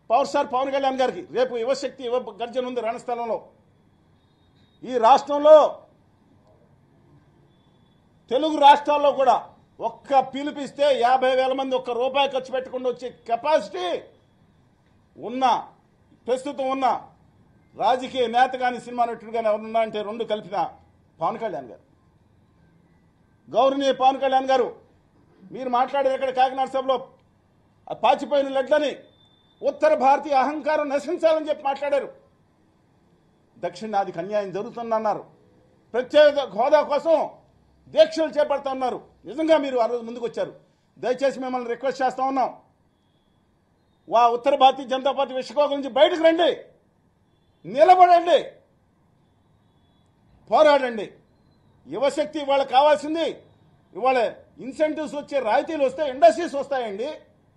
power star Pawan Kalyan గారికి రేపు యువశక్తి యువ గర్జన ఉంది రణస్థలంలో ఈ రాష్ట్రంలో తెలుగు రాష్ట్రాల్లో కూడా ఒక్క పిలిపిస్తే యాభై వేల మంది ఒక్క రూపాయి ఖర్చు పెట్టకుండా వచ్చే కెపాసిటీ ఉన్న ప్రస్తుతం ఉన్న రాజకీయ నేత కానీ సినిమా నటుడు కానీ ఎవరున్నా అంటే రెండు కలిపిన పవన్ కళ్యాణ్ గారు గౌరవనీయ పవన్ కళ్యాణ్ గారు మీరు మాట్లాడారు ఇక్కడ కాకినాడ సభలో ఆ పాచిపోయిన లడ్లని ఉత్తర భారతీయ అహంకారం నశించాలని చెప్పి మాట్లాడారు దక్షిణాదికి అన్యాయం జరుగుతుందన్నారు ప్రత్యేక హోదా కోసం దీక్షలు చేపడుతున్నారు నిజంగా మీరు ఆ రోజు ముందుకు వచ్చారు దయచేసి మిమ్మల్ని రిక్వెస్ట్ చేస్తా ఉన్నాం వా ఉత్తర భారతీయ జనతా పార్టీ విశ్వకోగ నుంచి బయటకు రండి నిలబడండి పోరాడండి యువశక్తి ఇవాళ కావాల్సింది ఇవాళ ఇన్సెంటివ్స్ వచ్చే రాయితీలు వస్తాయి ఇండస్ట్రీస్ వస్తాయండి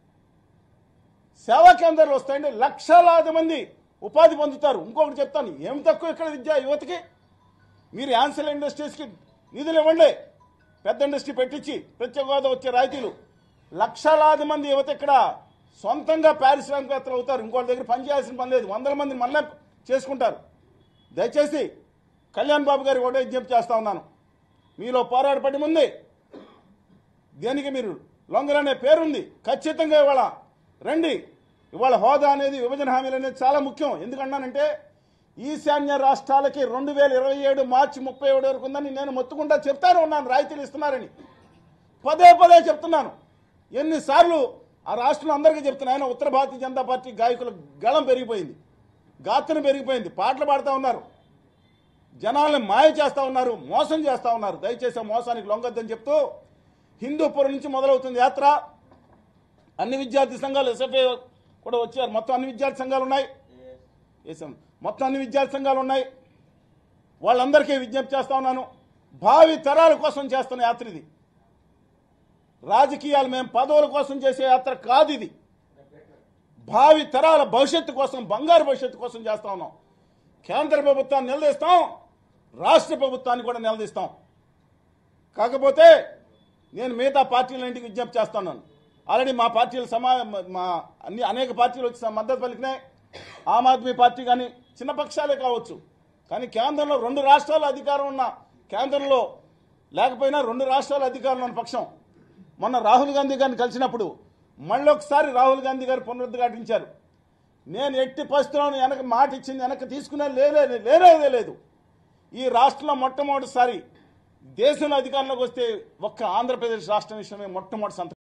సేవా కేంద్రాలు వస్తాయండి లక్షలాది మంది ఉపాధి పొందుతారు ఇంకొకటి చెప్తాను ఏం తక్కువ ఇక్కడ విద్య యువతకి మీరు యాన్సల్ ఇండస్ట్రీస్కి నిధులు ఇవ్వండి పెద్ద ఇండస్ట్రీ పెట్టించి ప్రత్యేక హోదా వచ్చే రాయితీలు లక్షలాది మంది యువత ఇక్కడ సొంతంగా పారిశ్రామికవేత్తలు అవుతారు ఇంకోటి దగ్గర పని చేయాల్సిన పని లేదు వందల మంది మళ్ళీ చేసుకుంటారు దయచేసి కళ్యాణ్ బాబు గారికి ఒకటే విజ్ఞప్తి చేస్తా ఉన్నాను మీలో పోరాడపడి ఉంది దేనికి మీరు లొంగరనే పేరుంది ఖచ్చితంగా ఇవాళ రండి ఇవాళ హోదా అనేది విభజన హామీలు అనేది చాలా ముఖ్యం ఎందుకన్నానంటే ఈశాన్య రాష్ట్రాలకి రెండు వేల ఇరవై ఏడు మార్చి ముప్పై ఏడు వరకు ఉందని నేను మొత్తుకుంటా చెప్తానే ఉన్నాను రాయితీలు ఇస్తున్నారని పదే పదే చెప్తున్నాను ఎన్నిసార్లు ఆ రాష్ట్రంలో అందరికీ చెప్తున్నా ఆయన ఉత్తర భారతీయ జనతా పార్టీ గాయకుల గళం పెరిగిపోయింది గాత్రం పెరిగిపోయింది పాటలు పాడుతూ ఉన్నారు జనాల్ని మాయ చేస్తా ఉన్నారు మోసం చేస్తా ఉన్నారు దయచేసి ఆ మోసానికి లొంగొద్దని చెప్తూ హిందూపురం నుంచి మొదలవుతుంది యాత్ర అన్ని విద్యార్థి సంఘాలు ఎస్ఎఫ్ఏ కూడా వచ్చారు మొత్తం అన్ని విద్యార్థి సంఘాలు ఉన్నాయి వేసాం మొత్తం అన్ని విద్యార్థి సంఘాలు ఉన్నాయి వాళ్ళందరికీ విజ్ఞప్తి చేస్తా ఉన్నాను భావి తరాల కోసం చేస్తున్న యాత్ర ఇది రాజకీయాలు మేము పదవుల కోసం చేసే యాత్ర కాదు ఇది భావి తరాల భవిష్యత్తు కోసం బంగారు భవిష్యత్తు కోసం చేస్తా ఉన్నాం కేంద్ర ప్రభుత్వాన్ని నిలదీస్తాం రాష్ట్ర ప్రభుత్వాన్ని కూడా నిలదీస్తాం కాకపోతే నేను మిగతా పార్టీలన్నింటికి విజ్ఞప్తి చేస్తున్నాను ఆల్రెడీ మా పార్టీలు సమా మా అన్ని అనేక పార్టీలు వచ్చి మద్దతు పలికినాయి ఆమ్ ఆద్మీ పార్టీ కానీ చిన్న పక్షాలే కావచ్చు కానీ కేంద్రంలో రెండు రాష్ట్రాల అధికారం ఉన్న కేంద్రంలో లేకపోయినా రెండు రాష్ట్రాల అధికారంలో ఉన్న పక్షం మొన్న రాహుల్ గాంధీ గారిని కలిసినప్పుడు మళ్ళొకసారి రాహుల్ గాంధీ గారు పునరుద్ఘాటించారు నేను ఎట్టి పరిస్థితుల్లో వెనక మాట ఇచ్చింది వెనక తీసుకునే లేలే లేనేదే లేదు ఈ రాష్ట్రంలో మొట్టమొదటిసారి దేశంలో అధికారంలోకి వస్తే ఒక్క ఆంధ్రప్రదేశ్ రాష్ట్రం విషయమే మొట్టమొదటి సంతకం